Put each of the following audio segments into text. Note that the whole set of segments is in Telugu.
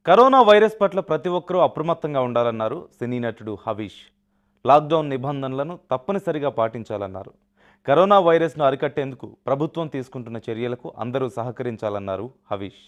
కరోనా వైరస్ పట్ల ప్రతి ఒక్కరూ అప్రమత్తంగా ఉండాలన్నారు సినీ నటుడు హవీష్ లాక్డౌన్ నిబంధనలను తప్పనిసరిగా పాటించాలన్నారు కరోనా వైరస్ను అరికట్టేందుకు ప్రభుత్వం తీసుకుంటున్న చర్యలకు అందరూ సహకరించాలన్నారు హవీష్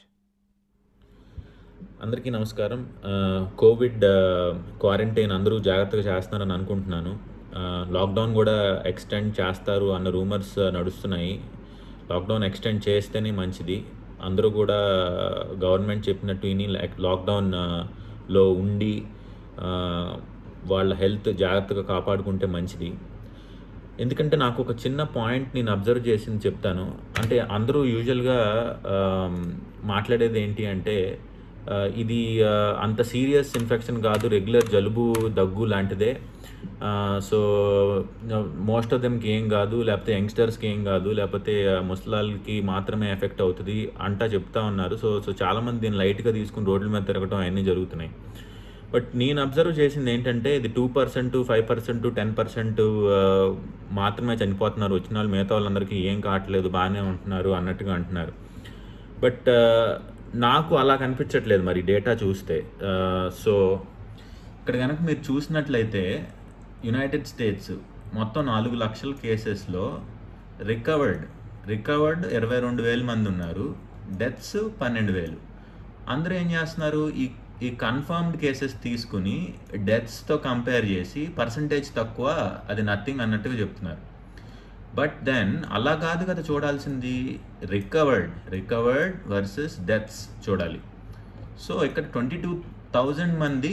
అందరికీ నమస్కారం ఆ, కోవిడ్ ఆ, క్వారంటైన్ అందరూ జాగ్రత్తగా చేస్తున్నారని అనుకుంటున్నాను ఆ, లాక్డౌన్ కూడా ఎక్స్టెండ్ చేస్తారు అన్న రూమర్స్ నడుస్తున్నాయి లాక్డౌన్ ఎక్స్టెండ్ చేస్తేనే మంచిది అందరూ కూడా గవర్నమెంట్ చెప్పినట్టు విని లాక్- లాక్డౌన్ ఆ, లో ఉండి ఆ, వాళ్ళ హెల్త్ జాగ్రత్తగా కాపాడుకుంటే మంచిది ఎందుకంటే నాకు ఒక చిన్న పాయింట్ నేను అబ్జర్వ్ చేసింది చెప్తాను అంటే అందరూ యూజువల్గా మాట్లాడేది ఏంటి అంటే ఆ, ఇది ఆ, అంత సీరియస్ ఇన్ఫెక్షన్ కాదు రెగ్యులర్ జలుబు దగ్గు లాంటిదే సో మోస్ట్ ఆఫ్ దెమ్కి ఏం కాదు లేకపోతే యంగ్స్టర్స్కి ఏం కాదు లేకపోతే ఆ, ముసలాళ్ళకి మాత్రమే ఎఫెక్ట్ అవుతుంది అంటా చెప్తా ఉన్నారు సో సో చాలామంది దీన్ని లైట్గా తీసుకుని రోడ్ల మీద తిరగటం అవన్నీ జరుగుతున్నాయి బట్ నేను అబ్జర్వ్ చేసింది ఏంటంటే ఇది two percent five percent ten percent మాత్రమే చనిపోతున్నారు వచ్చిన వాళ్ళు మిగతా వాళ్ళందరికీ ఏం కావట్లేదు బాగానే ఉంటున్నారు అన్నట్టుగా అంటున్నారు బట్ నాకు అలా కనిపించట్లేదు మరి డేటా చూస్తే సో ఇక్కడ కనుక మీరు చూసినట్లయితే యునైటెడ్ స్టేట్స్ మొత్తం నాలుగు లక్షల కేసెస్లో రికవర్డ్ రికవర్డ్ ఇరవై రెండు వేల మంది ఉన్నారు డెత్స్ పన్నెండు వేలు అందరూ ఏం చేస్తున్నారు ఈ ఈ కన్ఫర్మ్డ్ కేసెస్ తీసుకుని డెత్స్తో కంపేర్ చేసి పర్సంటేజ్ తక్కువ అది నథింగ్ అన్నట్టుగా చెప్తున్నారు బట్ దెన్ అలా కాదు కదా చూడాల్సింది రికవర్డ్ రికవర్డ్ వర్సెస్ డెత్స్ చూడాలి సో ఇక్కడ ట్వంటీ టూ థౌజండ్ మంది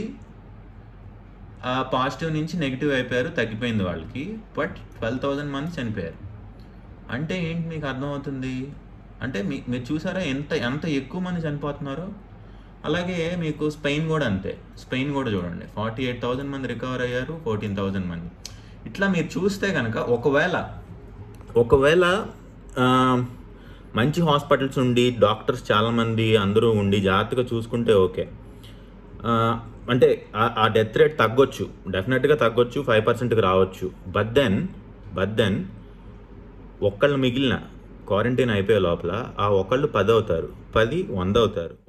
పాజిటివ్ నుంచి నెగిటివ్ అయిపోయారు తగ్గిపోయింది వాళ్ళకి బట్ ట్వెల్వ్ థౌజండ్ మంది చనిపోయారు అంటే ఏంటి మీకు అర్థమవుతుంది అంటే మీ మీరు చూసారా ఎంత ఎంత ఎక్కువ మంది చనిపోతున్నారో అలాగే మీకు స్పెయిన్ కూడా అంతే స్పెయిన్ కూడా చూడండి ఫార్టీ ఎయిట్ థౌజండ్ మంది రికవర్ అయ్యారు ఫోర్టీన్ థౌజండ్ మంది ఇట్లా మీరు చూస్తే కనుక ఒకవేళ ఒకవేళ ఆ, మంచి హాస్పిటల్స్ ఉండి డాక్టర్స్ చాలామంది అందరూ ఉండి జాగ్రత్తగా చూసుకుంటే ఓకే ఆ, అంటే ఆ- ఆ డెత్ రేట్ తగ్గొచ్చు డెఫినెట్గా తగ్గొచ్చు ఫైవ్ పర్సెంట్కి రావచ్చు బట్ దెన్ బట్ దెన్ ఒక్కళ్ళు మిగిలిన క్వారంటైన్ అయిపోయే లోపల ఆ ఒకళ్ళు పది అవుతారు పది వంద అవుతారు